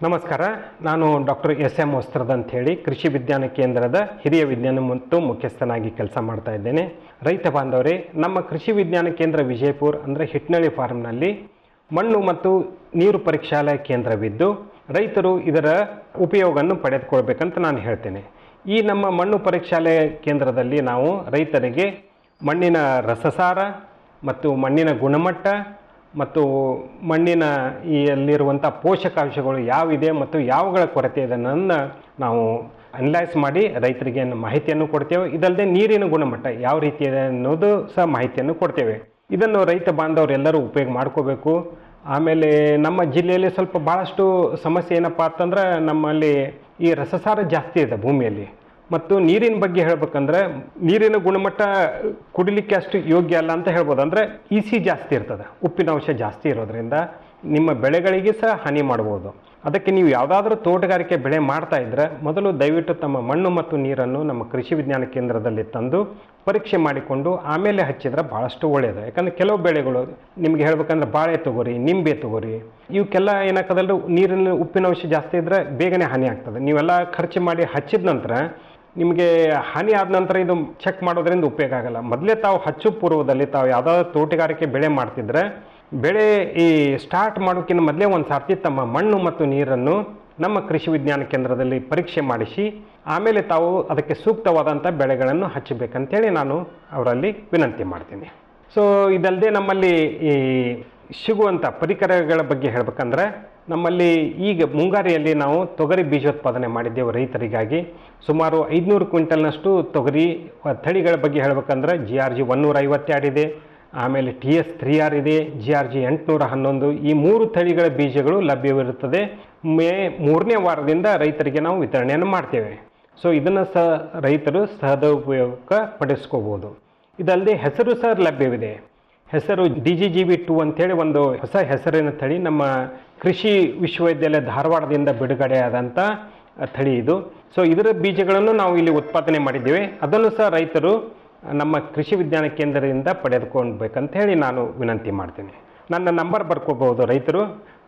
ನಮಸ್ಕಾರ ನಾನು doctor S M ವಸ್ತ್ರದ ಅಂತ ಹೇಳಿ ಕೃಷಿ ವಿಜ್ಞಾನ ಕೇಂದ್ರದ ಹಿರಿಯ ವಿಜ್ಞಾನ ಮತ್ತು ಮುಖ್ಯಸ್ಥನಾಗಿ ಕೆಲಸ ಮಾಡ್ತಾ ಇದ್ದೇನೆ ರೈತ ಬಾಂಧವರೇ ನಮ್ಮ ಕೃಷಿ ವಿಜ್ಞಾನ ಕೇಂದ್ರ ವಿಜಯಪುರ ಅಂದರೆ ಹಿಟ್ನಳ್ಳಿ ಫಾರ್ಮ್ನಲ್ಲಿ ಮಣ್ಣು ಮತ್ತು ನೀರು ಪರೀಕ್ಷಾಲಯ ಕೇಂದ್ರವಿದ್ದು ರೈತರು ಇದರ ಉಪಯೋಗವನ್ನು ಪಡೆದುಕೊಳ್ಬೇಕಂತ ನಾನು ಹೇಳ್ತೇನೆ ಈ ನಮ್ಮ ಮಣ್ಣು ಪರೀಕ್ಷಾಲಯ ಕೇಂದ್ರದಲ್ಲಿ ನಾವು ರೈತರಿಗೆ ಮಣ್ಣಿನ ರಸಸಾರ ಮತ್ತು ಮಣ್ಣಿನ ಗುಣಮಟ್ಟ ಮತ್ತು ಮಣ್ಣಿನ ಈ ಅಲ್ಲಿರುವಂಥ ಪೋಷಕಾಂಶಗಳು ಯಾವಿದೆ ಮತ್ತು ಯಾವಗಳ ಕೊರತೆ ಇದೆ ಅನ್ನೋದನ್ನ ನಾವು ಅನಲೈಸ್ ಮಾಡಿ ರೈತರಿಗೆ ಮಾಹಿತಿಯನ್ನು ಕೊಡ್ತೇವೆ ಇದಲ್ಲದೆ ನೀರಿನ ಗುಣಮಟ್ಟ ಯಾವ ರೀತಿ ಇದೆ ಅನ್ನೋದು ಸಹ ಮಾಹಿತಿಯನ್ನು ಕೊಡ್ತೇವೆ ಇದನ್ನು ರೈತ ಬಾಂಧವರೆಲ್ಲರೂ ಉಪಯೋಗ ಮಾಡ್ಕೋಬೇಕು ಆಮೇಲೆ ನಮ್ಮ ಜಿಲ್ಲೆಯಲ್ಲಿ ಸ್ವಲ್ಪ ಭಾಳಷ್ಟು ಸಮಸ್ಯೆ ಏನಪ್ಪ ಅಂತಂದ್ರೆ ನಮ್ಮಲ್ಲಿ ಈ ರಸಸಾರ ಜಾಸ್ತಿ ಇದೆ ಭೂಮಿಯಲ್ಲಿ ಮತ್ತು ನೀರಿನ ಬಗ್ಗೆ ಹೇಳ್ಬೇಕಂದ್ರೆ ನೀರಿನ ಗುಣಮಟ್ಟ ಕುಡಿಲಿಕ್ಕೆ ಅಷ್ಟು ಯೋಗ್ಯ ಅಲ್ಲ ಅಂತ ಹೇಳ್ಬೋದು ಅಂದರೆ ಇಸಿ ಜಾಸ್ತಿ ಇರ್ತದೆ ಉಪ್ಪಿನ ಅಂಶ ಜಾಸ್ತಿ ಇರೋದ್ರಿಂದ ನಿಮ್ಮ ಬೆಳೆಗಳಿಗೆ ಸಹ ಹಾನಿ ಮಾಡ್ಬೋದು ಅದಕ್ಕೆ ನೀವು ಯಾವುದಾದ್ರೂ ತೋಟಗಾರಿಕೆ ಬೆಳೆ ಮಾಡ್ತಾ ಇದ್ರೆ ಮೊದಲು ದಯವಿಟ್ಟು ತಮ್ಮ ಮಣ್ಣು ಮತ್ತು ನೀರನ್ನು ನಮ್ಮ ಕೃಷಿ ವಿಜ್ಞಾನ ಕೇಂದ್ರದಲ್ಲಿ ತಂದು ಪರೀಕ್ಷೆ ಮಾಡಿಕೊಂಡು ಆಮೇಲೆ ಹಚ್ಚಿದ್ರೆ ಭಾಳಷ್ಟು ಒಳ್ಳೆಯದು ಯಾಕಂದರೆ ಕೆಲವು ಬೆಳೆಗಳು ನಿಮ್ಗೆ ಹೇಳ್ಬೇಕಂದ್ರೆ ಬಾಳೆ ತಗೋರಿ ನಿಂಬೆ ತಗೋರಿ ಇವಕ್ಕೆಲ್ಲ ಏನಾಗ್ತದಲ್ಲ ನೀರಿನ ಉಪ್ಪಿನ ಅಂಶ ಜಾಸ್ತಿ ಇದ್ದರೆ ಬೇಗನೆ ಹಾನಿ ಆಗ್ತದೆ ನೀವೆಲ್ಲ ಖರ್ಚು ಮಾಡಿ ಹಚ್ಚಿದ ನಂತರ ನಿಮಗೆ ಹಾನಿ ಆದ ನಂತರ ಇದು ಚೆಕ್ ಮಾಡೋದ್ರಿಂದ ಉಪಯೋಗ ಆಗಲ್ಲ ಮೊದಲೇ ತಾವು ಹಚ್ಚು ಪೂರ್ವದಲ್ಲಿ ತಾವು ಯಾವುದಾದ್ರು ತೋಟಗಾರಿಕೆ ಬೆಳೆ ಮಾಡ್ತಿದ್ರೆ ಬೆಳೆ ಈ ಸ್ಟಾರ್ಟ್ ಮಾಡೋಕ್ಕಿಂತ ಮೊದಲೇ ಒಂದು ಸಾರ್ತಿ ತಮ್ಮ ಮಣ್ಣು ಮತ್ತು ನೀರನ್ನು ನಮ್ಮ ಕೃಷಿ ವಿಜ್ಞಾನ ಕೇಂದ್ರದಲ್ಲಿ ಪರೀಕ್ಷೆ ಮಾಡಿಸಿ ಆಮೇಲೆ ತಾವು ಅದಕ್ಕೆ ಸೂಕ್ತವಾದಂಥ ಬೆಳೆಗಳನ್ನು ಹಚ್ಚಬೇಕಂತೇಳಿ ನಾನು ಅವರಲ್ಲಿ ವಿನಂತಿ ಮಾಡ್ತೀನಿ ಸೊ ಇದಲ್ಲದೆ ನಮ್ಮಲ್ಲಿ ಈ ಸಿಗುವಂಥ ಪರಿಕರಗಳ ಬಗ್ಗೆ ಹೇಳ್ಬೇಕಂದ್ರೆ ನಮ್ಮಲ್ಲಿ ಈಗ ಮುಂಗಾರಿಯಲ್ಲಿ ನಾವು ತೊಗರಿ ಬೀಜೋತ್ಪಾದನೆ ಮಾಡಿದ್ದೇವೆ ರೈತರಿಗಾಗಿ ಸುಮಾರು ಐದುನೂರು ಕ್ವಿಂಟಲ್ನಷ್ಟು ತೊಗರಿ ಅಹ್, ತಳಿಗಳ ಬಗ್ಗೆ ಹೇಳ್ಬೇಕಂದ್ರೆ ಜಿ ಆರ್ ಜಿ ಒನ್ನೂರ ಐವತ್ತೆರಡು ಇದೆ ಆಮೇಲೆ ಟಿ ಎಸ್ ತ್ರೀ ಆರ್ ಇದೆ ಜಿ ಆರ್ ಜಿ ಎಂಟುನೂರ ಹನ್ನೊಂದು ಈ ಮೂರು ತಳಿಗಳ ಬೀಜಗಳು ಲಭ್ಯವಿರುತ್ತದೆ ಮೇ ಮೂರನೇ ವಾರದಿಂದ ರೈತರಿಗೆ ನಾವು ವಿತರಣೆಯನ್ನು ಮಾಡ್ತೇವೆ ಸೊ ಇದನ್ನು ಸಹ ರೈತರು ಸದುಪಯೋಗ ಪಡಿಸ್ಕೋಬೋದು ಇದಲ್ಲದೆ ಹೆಸರು ಸಹ ಲಭ್ಯವಿದೆ ಹೆಸರು D G G B two ಅಂತೇಳಿ ಒಂದು ಹೊಸ ಹೆಸರಿನ ತಳಿ ನಮ್ಮ ಕೃಷಿ ವಿಶ್ವವಿದ್ಯಾಲಯ ಧಾರವಾಡದಿಂದ ಬಿಡುಗಡೆಯಾದಂಥ ತಳಿ ಇದು ಸೊ ಇದರ ಬೀಜಗಳನ್ನು ನಾವು ಇಲ್ಲಿ ಉತ್ಪಾದನೆ ಮಾಡಿದ್ದೇವೆ ಅದನ್ನು ಸಹ ರೈತರು ನಮ್ಮ ಕೃಷಿ ವಿಜ್ಞಾನ ಕೇಂದ್ರದಿಂದ ಪಡೆದುಕೊಳ್ಬೇಕಂತ ಹೇಳಿ ನಾನು ವಿನಂತಿ ಮಾಡ್ತೀನಿ ನನ್ನ ನಂಬರ್ ಬರ್ಕೋಬಹುದು ರೈತರು